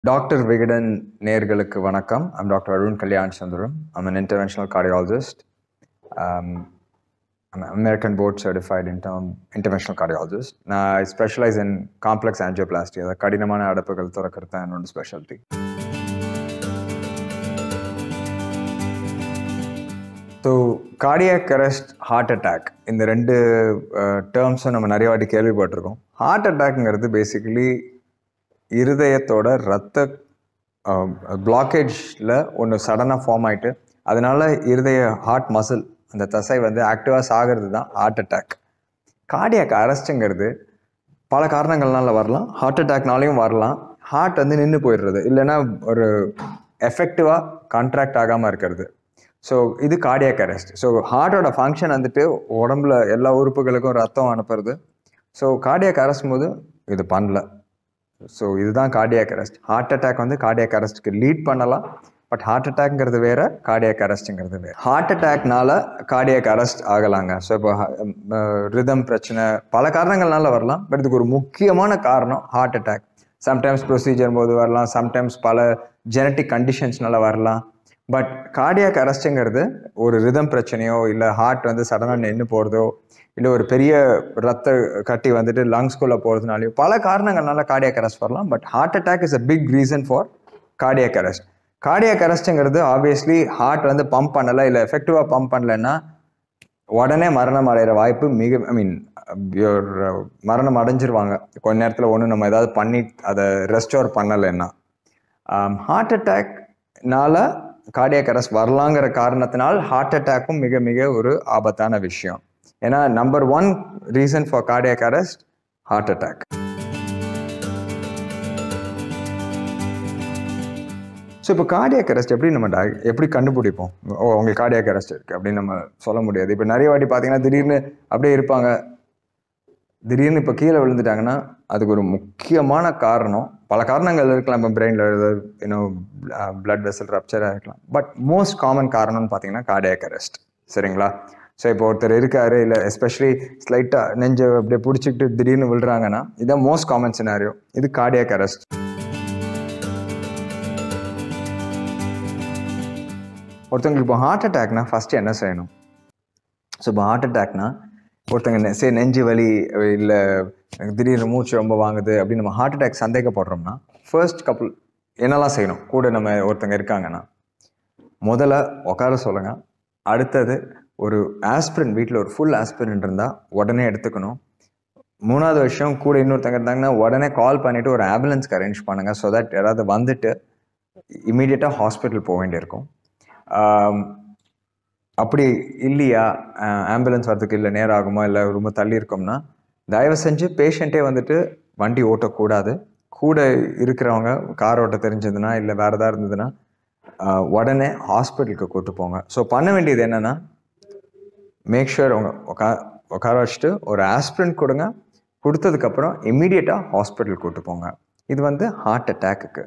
doctor Vikatan நேர்களுக்கு வணக்கம் I'm doctor Arun Kalyan Chandram I'm an interventional cardiologist um, I'm an American board certified in term, interventional cardiologist நான் I specialise in complex angioplasty அதாவது கடினமான அடப்புகள் திறக்கிறது தான் என்னோட speciality so cardiac arrest heart attack இந்த ரெண்டு டேர்ம்ஸும் நம்ம நிறைய வாட்டி கேள்விப்பட்டிருக்கோம் ஹார்ட் அட்டாக்ங்கிறது பேசிக்கலி இருதயத்தோட ரத்த பிளாக்கேஜில் ஒன்று சடனாக ஃபார்ம் ஆயிட்டு அதனால இருதய ஹார்ட் மசில் அந்த தசை வந்து ஆக்டிவாக சாகிறது தான் ஹார்ட் அட்டாக் கார்டியாக் அரெஸ்ட்டுங்கிறது பல காரணங்கள்னால வரலாம் ஹார்ட் அட்டாக்னாலையும் வரலாம் ஹார்ட் வந்து நின்று போயிடுறது இல்லைன்னா ஒரு எஃபெக்டிவாக கான்ட்ராக்ட் ஆகாமல் இருக்கிறது ஸோ இது கார்டியாக் அரெஸ்ட் ஸோ ஹார்ட்டோட ஃபங்க்ஷன் வந்துட்டு உடம்புல எல்லா உறுப்புகளுக்கும் ரத்தம் அனுப்புறது ஸோ கார்டியாக் அரெஸ்ட் போது இது பண்ணல ஸோ இதுதான் கார்டியாக் அரெஸ்ட் ஹார்ட் அட்டாக் வந்து கார்டியாக் அரெஸ்ட்க்கு லீட் பண்ணலாம் பட் ஹார்ட் அட்டாக்ங்கிறது வேற கார்டியாக் அரெஸ்ட்டுங்கிறது வேற ஹார்ட் அட்டாக்னால கார்டியாக் அரெஸ்ட் ஆகலாங்க ஸோ இப்போ ரிதம் பிரச்சனை பல காரணங்கள்னால வரலாம் பட் இதுக்கு ஒரு முக்கியமான காரணம் ஹார்ட் அட்டாக் சம்டைம்ஸ் ப்ரொசீஜர் போது வரலாம் சம்டைம்ஸ் பல ஜெனட்டிக் கண்டிஷன்ஸ்னால வரலாம் பட் கார்டியாக் அரெஸ்ட்டுங்கிறது ஒரு ரிதம் பிரச்சனையோ இல்லை ஹார்ட் வந்து சடனாக நின்று போகிறதோ இல்லை ஒரு பெரிய ரத்த கட்டி வந்துட்டு லங்ஸ்குள்ளே போகிறதுனாலையோ பல காரணங்கள்னால கார்டியாக் அரெஸ்ட் வரலாம் but heart attack is a big reason for cardiac arrest cardiac அரெஸ்ட்டுங்கிறது ஆப்வியஸ்லி ஹார்ட் வந்து பம்ப் பண்ணலை இல்லை எஃபெக்டிவாக பம்ப் பண்ணலைன்னா உடனே மரணம் அடைகிற வாய்ப்பு மிக ஐ மீன் மரணம் அடைஞ்சிருவாங்க கொஞ்ச நேரத்தில் ஒன்று நம்ம ஏதாவது பண்ணி அதை ரெஸ்டோர் பண்ணலைன்னா ஹார்ட் அட்டாக்னால கார்டியாக் அரெஸ்ட் வரலாங்கிற காரணத்தினால் ஹார்ட் அட்டாக்கும் மிக மிக ஒரு ஆபத்தான விஷயம் ஏன்னா number one reason for cardiac arrest heart attack so இப்போ கார்டியாக் அரெஸ்ட் எப்படி நம்ம டா எப்படி கண்டுபிடிப்போம் ஓ உங்களுக்கு கார்டியாக் அரெஸ்ட் இருக்குது அப்படின்னு நம்ம சொல்ல முடியாது இப்போ நிறைய வாட்டி பார்த்தீங்கன்னா திடீர்னு அப்படியே இருப்பாங்க திடீர்னு இப்போ கீழே விழுந்துட்டாங்கன்னா அதுக்கு ஒரு முக்கியமான காரணம் பல காரணங்கள் இருக்கலாம் இப்போ பிரெயினில் ஏதாவது இன்னும் பிளட் வெசல் ரப்சராக இருக்கலாம் பட் மோஸ்ட் காமன் காரணம்னு பார்த்தீங்கன்னா கார்டியாக் அரெஸ்ட் சரிங்களா ஸோ இப்போ ஒருத்தர் இருக்காரு இல்லை எஸ்பெஷலி ஸ்லைட்டாக நெஞ்சை அப்படியே பிடிச்சிக்கிட்டு திடீர்னு விழுறாங்கன்னா இதுதான் மோஸ்ட் காமன் சினாரியோ இது கார்டியாக் அரெஸ்ட் ஒருத்தவங்களுக்கு இப்போ ஹார்ட் அட்டாக்னா ஃபஸ்ட்டு என்ன செய்யணும் ஸோ இப்போ ஹார்ட் அட்டாக்னா ஒருத்தங்க சரி நெஞ்சு வலி இல்லை எனக்கு திடீர்னு மூச்சு ரொம்ப வாங்குது அப்படின்னு நம்ம ஹார்ட் அட்டாக் சந்தேகப்படுறோம்னா ஃபர்ஸ்ட் கப்புள் என்னெல்லாம் செய்யணும் கூட நம்ம ஒருத்தங்க இருக்காங்கன்னா முதல்ல உட்கார சொல்லுங்கள் அடுத்தது ஒரு ஆஸ்பிரின் வீட்டில் ஒரு ஃபுல் ஆஸ்பிரின் இருந்தால் உடனே எடுத்துக்கணும் மூணாவது விஷயம் கூட இன்னொருத்தங்க இருந்தாங்கன்னா உடனே கால் பண்ணிவிட்டு ஒரு ஆம்புலன்ஸ்க்கு அரேஞ்ச் பண்ணுங்கள் ஸோ தட் யாராவது வந்துட்டு இமீடியட்டாக ஹாஸ்பிட்டல் போக வேண்டியிருக்கும் அப்படி இல்லையா ஆம்புலன்ஸ் வரதுக்கு இல்லை நேரம் ஆகுமா இல்லை ரொம்ப தள்ளி இருக்கோம்னா தயவு செஞ்சு பேஷண்ட்டே வந்துட்டு வண்டி ஓட்டக்கூடாது கூட இருக்கிறவங்க கார் ஓட்ட தெரிஞ்சதுன்னா இல்லை வேறு எதாவது இருந்ததுன்னா உடனே ஹாஸ்பிட்டலுக்கு கூட்டு போங்க ஸோ பண்ண வேண்டியது என்னென்னா மேக் ஷுர் உங்க உக்கா உட்கார வச்சுட்டு ஒரு ஆஸ்பிரின் கொடுங்க கொடுத்ததுக்கப்புறம் இம்மீடியட்டாக ஹாஸ்பிட்டல் கூட்டு போங்க இது வந்து ஹார்ட் அட்டாக்குக்கு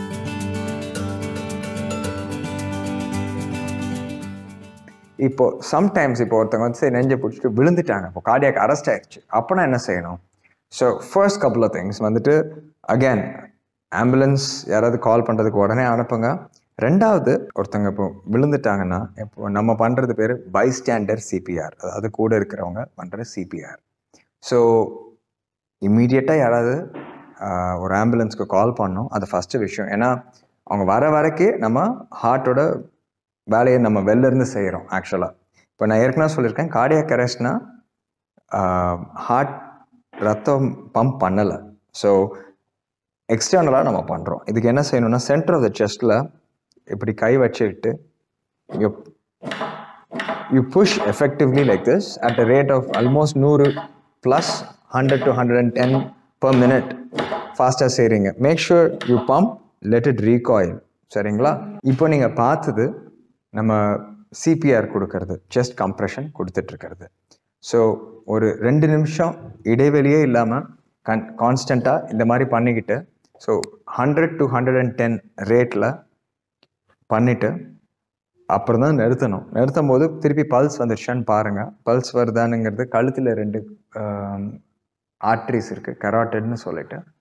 இப்போ சம்டைம்ஸ் இப்போ ஒருத்தவங்க வந்து சரி நெஞ்சை பிடிச்சிட்டு விழுந்துட்டாங்க இப்போ கார்டியாக் அரெஸ்ட் ஆயிடுச்சு அப்போனா என்ன செய்யணும் so first couple of things வந்துட்டு அகேன் ஆம்புலன்ஸ் யாராவது கால் பண்ணுறதுக்கு உடனே அனுப்புங்க ரெண்டாவது ஒருத்தவங்க இப்போ விழுந்துட்டாங்கன்னா இப்போ நம்ம பண்ணுறது பேர் பைஸ்டாண்டர் சிபிஆர் அதாவது கூட இருக்கிறவங்க பண்ணுற சிபிஆர் ஸோ இம்மீடியட்டாக யாராவது ஒரு ஆம்புலன்ஸ்க்கு கால் பண்ணோம் அது ஃபஸ்ட்டு விஷயம் ஏன்னா அவங்க வர வரைக்கே நம்ம ஹார்ட்டோட வேலையை நம்ம வெளிலேருந்து செய்கிறோம் ஆக்சுவலாக இப்போ நான் ஏற்கனவே சொல்லியிருக்கேன் கார்டியாக் அரெஸ்ட்னா ஹார்ட் ரத்தம் பம்ப் பண்ணலை ஸோ எக்ஸ்டர்னலாக நம்ம பண்ணுறோம் இதுக்கு என்ன செய்யணும்னா சென்டர் ஆஃப் த செஸ்டில் இப்படி கை வச்சுக்கிட்டு you you push effectively like this at a rate of almost நூறு plus hundred to hundred and ten per minute ஃபாஸ்ட்டாக செய்கிறீங்க make sure you pump let it recoil சரிங்களா இப்போ நீங்கள் பார்த்தது நம்ம சிபிஆர் கொடுக்கறது செஸ்ட் கம்ப்ரெஷன் கொடுத்துட்ருக்கிறது ஸோ ஒரு ரெண்டு நிமிஷம் இடைவெளியே இல்லாமல் கன் கான்ஸ்டண்ட்டாக இந்த மாதிரி பண்ணிக்கிட்டு so hundred to hundred and ten ரேட்டில் பண்ணிவிட்டு அப்புறம் தான் நிறுத்தணும் நிறுத்தும் போது திருப்பி பல்ஸ் வந்துடுச்சான்னு பாருங்கள் பல்ஸ் வருதானுங்கிறது கழுத்தில் ரெண்டு ஆர்ட்ரிஸ் இருக்குது கராட்டட்னு சொல்லிட்டு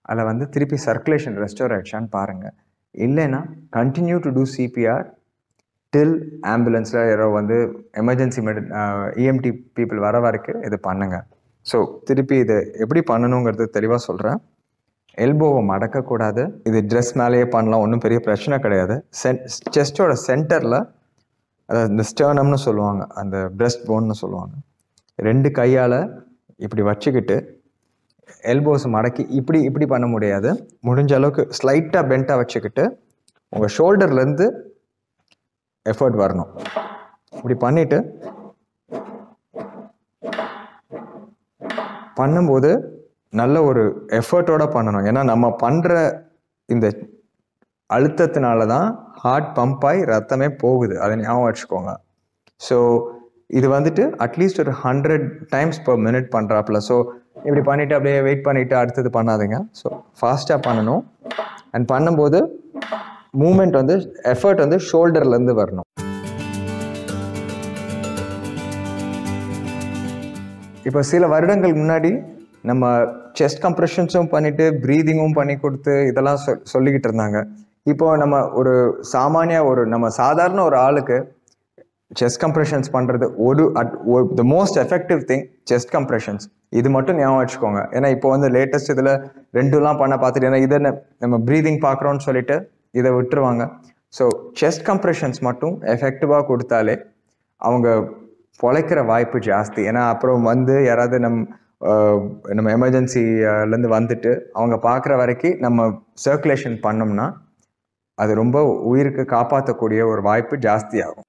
அதில் வந்து திருப்பி சர்க்குலேஷன் ரெஸ்டோர் ஆயிடுச்சான்னு பாருங்கள் இல்லைன்னா continue to do CPR till ஆம்புலன்ஸில் யாரோ வந்து எமர்ஜென்சி மெடி இஎம்டி பீப்புள் வர வரைக்கும் இது பண்ணுங்க ஸோ திருப்பி இது எப்படி பண்ணணுங்கிறது தெளிவாக சொல்கிறேன் எல்போவை மடக்கக்கூடாது இது ட்ரெஸ் மேலேயே பண்ணலாம் ஒன்றும் பெரிய பிரச்சனை கிடையாது சென் செஸ்டோட சென்டரில் அதாவது இந்த ஸ்டர்னம்னு சொல்லுவாங்க அந்த பிரஸ்ட் போன்னு சொல்லுவாங்க ரெண்டு கையால் இப்படி வச்சுக்கிட்டு எல்போஸ் மடக்கி இப்படி இப்படி பண்ண முடியாது முடிஞ்ச அளவுக்கு ஸ்லைட்டாக பெண்ட்டாக வச்சுக்கிட்டு உங்கள் ஷோல்டர்லேருந்து எஃபர்ட் வரணும் இப்படி பண்ணிட்டு பண்ணும்போது நல்ல ஒரு எஃபர்ட்டோட பண்ணணும் ஏன்னா நம்ம பண்ணுற இந்த அழுத்தத்தினால தான் ஹார்ட் பம்ப் ஆகி ரத்தமே போகுது அதை ஞாபகம் வச்சுக்கோங்க ஸோ இது வந்துட்டு அட்லீஸ்ட் ஒரு ஹண்ட்ரட் டைம்ஸ் per மினிட் பண்ணுறாப்புல ஸோ இப்படி பண்ணிவிட்டு அப்படியே வெயிட் பண்ணிவிட்டு அடுத்தது பண்ணாதீங்க ஸோ ஃபாஸ்ட்டாக பண்ணணும் அண்ட் பண்ணும்போது மூமெண்ட் வந்து எஃபர்ட் வந்து ஷோல்டர்லேருந்து வரணும் இப்போ சில வருடங்கள் முன்னாடி நம்ம செஸ்ட் கம்ப்ரெஷன்ஸும் பண்ணிட்டு ப்ரீதிங்கும் பண்ணி கொடுத்து இதெல்லாம் சொல் சொல்லிக்கிட்டு இருந்தாங்க இப்போ நம்ம ஒரு சாமானிய ஒரு நம்ம சாதாரண ஒரு ஆளுக்கு செஸ்ட் கம்ப்ரெஷன்ஸ் பண்ணுறது ஒரு at the most effective thing chest compressions இது மட்டும் ஞாபகம் வச்சுக்கோங்க ஏன்னா இப்போ வந்து லேட்டஸ்ட் இதில் ரெண்டுலாம் பண்ண பார்த்துட்டு ஏன்னா இதை ந- நம்ம ப்ரீதிங் பார்க்குறோன்னு சொல்லிட்டு இதை விட்டுருவாங்க ஸோ செஸ்ட் கம்ப்ரெஷன்ஸ் மட்டும் எஃபெக்டிவாக கொடுத்தாலே அவங்க பொழைக்கிற வாய்ப்பு ஜாஸ்தி ஏன்னா அப்புறம் வந்து யாராவது நம் ஆஹ், நம்ம எமர்ஜென்சிலேருந்து வந்துட்டு அவங்க பார்க்குற வரைக்கும் நம்ம சர்க்குலேஷன் பண்ணோம்னா அது ரொம்ப உயிருக்கு காப்பாற்றக்கூடிய ஒரு வாய்ப்பு ஜாஸ்தி ஆகும்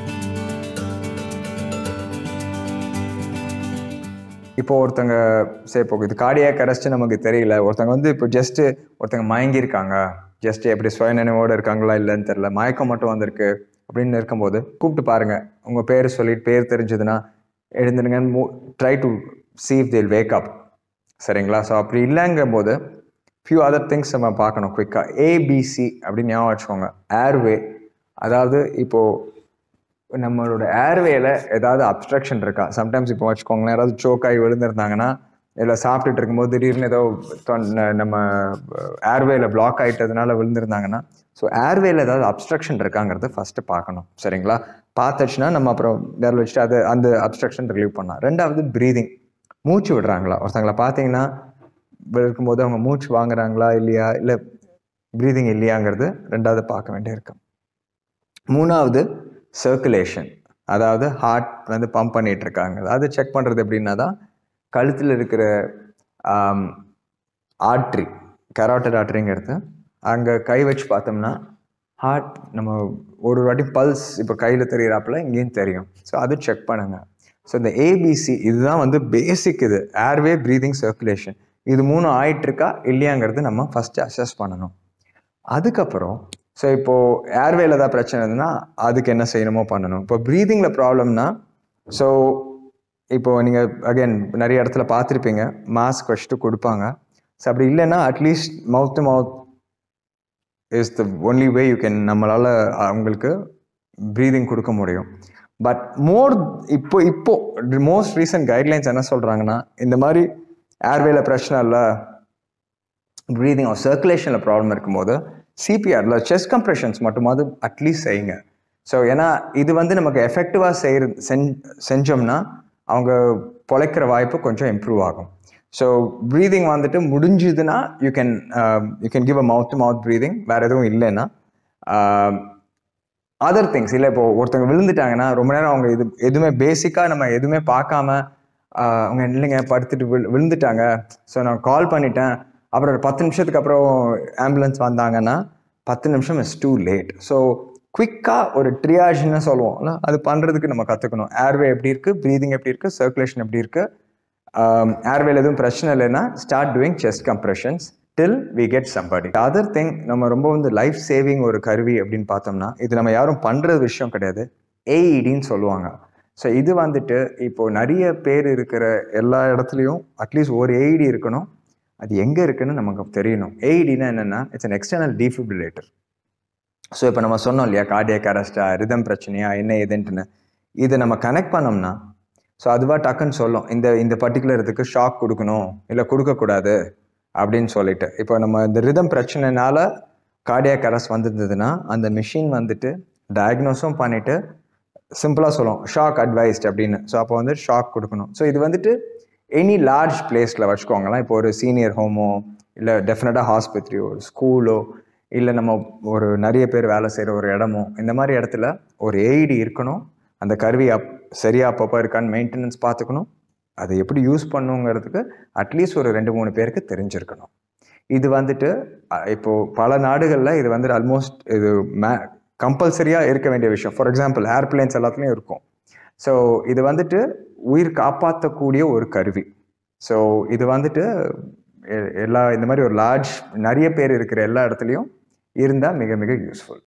இப்போ ஒருத்தங்க சரி இப்போ இது கார்டியாக் அரெஸ்ட் நமக்கு தெரியல ஒருத்தங்க வந்து இப்போ ஜஸ்ட்டு ஒருத்தங்க மயங்கியிருக்காங்க ஜஸ்ட் எப்படி சுய நினைவோடு இருக்காங்களா இல்லைன்னு தெரியல மயக்கம் மட்டும் வந்திருக்கு அப்படின்னு இருக்கும்போது கூப்பிட்டு பாருங்க உங்கள் பேர் சொல்லிட்டு பேர் தெரிஞ்சதுன்னா எழுந்துடுங்க try to see if they'll wake up சரிங்களா ஸோ அப்படி இல்லைங்கும் போது ஃபியூ அதர் திங்ஸ் நம்ம பார்க்கணும் குயிக்காக ஏபிசி அப்படின்னு ஞாபகம் வச்சுக்கோங்க ஏர்வே அதாவது இப்போது நம்மளோட ஏர்வேல ஏதாவது அப்ஸ்ட்ரக்ஷன் இருக்கா சம்டைம்ஸ் இப்போ வச்சுக்கோங்களேன் யாராவது choke ஆகி விழுந்திருந்தாங்கன்னா இல்லை சாப்பிட்டுட்டு இருக்கும்போது திடீர்னு ஏதோ தொண்டை- நம்ம ஏர்வேல பிளாக் ஆயிட்டதுனால விழுந்திருந்தாங்கன்னா ஸோ ஏர்வேல ஏதாவது அப்ஸ்ட்ரக்ஷன் இருக்காங்கிறத ஃபஸ்ட்டு பார்க்கணும் சரிங்களா பார்த்துச்சுன்னா நம்ம அப்புறம் விரல் வச்சுட்டு அது அந்த அப்ஸ்ட்ரக்ஷன் ரிலீவ் பண்ணலாம் ரெண்டாவது ப்ரீதிங் மூச்சு விடுறாங்களா ஒருத்தங்களை பார்த்தீங்கன்னா இருக்கும்போது அவங்க மூச்சு வாங்குறாங்களா இல்லையா இல்லை ப்ரீதிங் இல்லையாங்கிறது ரெண்டாவது பார்க்க வேண்டியிருக்கு மூணாவது சர்க்குலேஷன் அதாவது ஹார்ட் வந்து பம்ப் பண்ணிட்டு இருக்காங்க அது செக் பண்ணுறது எப்படின்னா தான் கழுத்தில் இருக்கிற ஆட்ரி கராட்டட் ஆட்ரிங்கிறது அங்கே கை வச்சு பார்த்தோம்னா ஹார்ட் நம்ம ஒரு வாட்டி பல்ஸ் இப்போ கையில் தெரியிறாப்புல இங்கேயும் தெரியும் ஸோ அது செக் பண்ணுங்க ஸோ இந்த ஏபிசி இதுதான் வந்து பேசிக் இது ஏர்வே ப்ரீதிங் சர்க்குலேஷன் இது மூணு ஆயிட்டு இருக்கா இல்லையாங்கிறது நம்ம ஃபஸ்ட்டு அசஸ் பண்ணணும் அதுக்கப்புறம் ஸோ இப்போது ஏர்வேல ஏதாவது பிரச்சனை இருந்ததுன்னா அதுக்கு என்ன செய்யணுமோ பண்ணணும் இப்போ ப்ரீதிங்கில் ப்ராப்ளம்னா ஸோ இப்போ நீங்கள் அகைன் நிறைய இடத்துல பார்த்துருப்பீங்க மாஸ்க் வச்சுட்டு கொடுப்பாங்க ஸோ அப்படி இல்லைன்னா at least mouth to mouth is the only way you can நம்மளால் அவங்களுக்கு ப்ரீதிங் கொடுக்க முடியும் பட் மோர் இப்போ இப்போ மோஸ்ட் ரீசன்ட் கைட்லைன்ஸ் என்ன சொல்கிறாங்கன்னா இந்த மாதிரி ஏர்வேல பிரச்சனை இல்லை ப்ரீதிங் ஆர் சர்க்குலேஷனில் ப்ராப்ளம் இருக்கும்போது சிபிஆரில் செஸ்ட் கம்ப்ரெஷன்ஸ் மட்டுமாவது அட்லீஸ்ட் செய்யுங்க ஸோ ஏன்னா இது வந்து நமக்கு எஃபெக்டிவாக செய்கிற செஞ் செஞ்சோம்னா அவங்க பொழைக்கிற வாய்ப்பு கொஞ்சம் இம்ப்ரூவ் ஆகும் ஸோ ப்ரீதிங் வந்துட்டு முடிஞ்சுதுன்னா you can you can give a mouth to mouth breathing வேறு எதுவும் இல்லைன்னா அதர் திங்ஸ் இல்லை இப்போ ஒருத்தவங்க விழுந்துட்டாங்கன்னா ரொம்ப நேரம் அவங்க இது எதுவுமே பேசிக்காக நம்ம எதுவுமே பார்க்காம ஆஹ் அவங்க இல்லைங்க படுத்துட்டு விழு விழுந்துட்டாங்க ஸோ நான் கால் பண்ணிட்டேன் அப்புறம் ஒரு பத்து நிமிஷத்துக்கு அப்புறம் ஆம்புலன்ஸ் வந்தாங்கன்னா பத்து நிமிஷம் இஸ் டூ லேட் ஸோ குவிக்காக ஒரு ட்ரியாஜ்னு சொல்லுவோம்ல அது பண்ணுறதுக்கு நம்ம கற்றுக்கணும் ஏர்வே எப்படி இருக்குது ப்ரீதிங் எப்படி இருக்குது சர்க்குலேஷன் எப்படி இருக்குது ஏர்வேல எதுவும் பிரச்சனை இல்லைன்னா start doing chest compressions till we get somebody other thing நம்ம ரொம்ப வந்து லைஃப் சேவிங் ஒரு கருவி அப்படின்னு பார்த்தோம்னா இது நம்ம யாரும் பண்ணுற விஷயம் கிடையாது ஏஇடின்னு சொல்லுவாங்க ஸோ இது வந்துட்டு இப்போ நிறைய பேர் இருக்கிற எல்லா இடத்துலையும் அட்லீஸ்ட் ஒரு ஏஇடி இருக்கணும் அது எங்கே இருக்குன்னு நமக்கு தெரியணும் ஏஇடினா என்னென்னா it's an external defibrillator so இப்போ நம்ம சொன்னோம் இல்லையா கார்டியக் அரெஸ்டா ரிதம் பிரச்சனையா என்ன ஏதுன்ட்டுன்னு இதை நம்ம கனெக்ட் பண்ணோம்னா ஸோ அதுவா டக்குன்னு சொல்லும் இந்த இந்த பர்டிகுலர் இதுக்கு ஷாக் கொடுக்கணும் இல்லை கொடுக்கக்கூடாது அப்படின்னு சொல்லிட்டு இப்போ நம்ம இந்த ரிதம் பிரச்சனைனால கார்டியாக் அரெஸ்ட் வந்திருந்ததுன்னா அந்த மிஷின் வந்துட்டு டயக்னோஸும் பண்ணிட்டு சிம்பிளாக சொல்லுவோம் ஷாக் அட்வைஸ்ட் அப்படின்னு ஸோ அப்போ வந்து ஷாக் கொடுக்கணும் ஸோ இது வந்துட்டு எனி லார்ஜ் பிளேஸில் வச்சுக்கோங்களேன் இப்போ ஒரு சீனியர் ஹோமோ இல்லை டெஃபினட்டாக ஹாஸ்பத்திரியோ ஒரு ஸ்கூலோ இல்லை நம்ம ஒரு நிறைய பேர் வேலை செய்கிற ஒரு இடமோ இந்த மாதிரி இடத்துல ஒரு எய்டி இருக்கணும் அந்த கருவி அப் சரியாக அப்பப்போ இருக்கான்னு மெயின்டெனன்ஸ் பார்த்துக்கணும் அதை எப்படி யூஸ் பண்ணுங்கிறதுக்கு அட்லீஸ்ட் ஒரு ரெண்டு மூணு பேருக்கு தெரிஞ்சிருக்கணும் இது வந்துட்டு அஹ், இப்போ பல நாடுகளில் இது வந்துட்டு ஆல்மோஸ்ட் இது மே கம்பல்சரியாக இருக்க வேண்டிய விஷயம் ஃபார் எக்ஸாம்பிள் ஏர்பிளைன்ஸ் எல்லாத்துலேயும் இருக்கும் ஸோ இது வந்துட்டு உயிர் காப்பாற்றக்கூடிய ஒரு கருவி ஸோ இது வந்துட்டு எ- எல்லா இந்த மாதிரி ஒரு லார்ஜ் நிறைய பேர் இருக்கிற எல்லா இடத்துலையும் இருந்தால் மிக மிக யூஸ்ஃபுல்